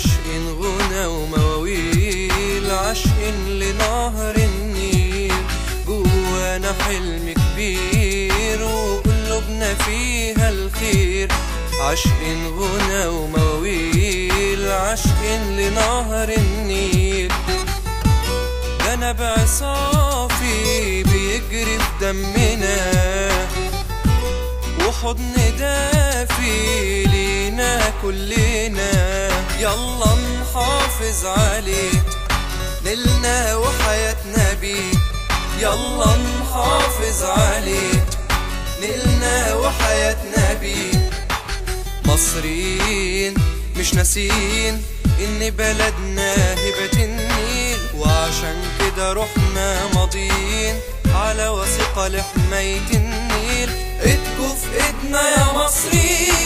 عشق غنى ومواويل عشق لنهر النيل جوانا حلم كبير وقلوبنا فيها الخير عشق غنى ومواويل عشق لنهر النيل ده نبع صافي بيجري في دمنا وحضن دافي لينا كلنا يلا نحافظ عليه نيلنا وحياتنا بيه يلا نحافظ عليه نيلنا وحياتنا بيه مصريين مش ناسين ان بلدنا هبة النيل وعشان كده رحنا ماضيين على وثيقة لحماية النيل ايدكوا في ايدنا يا مصريين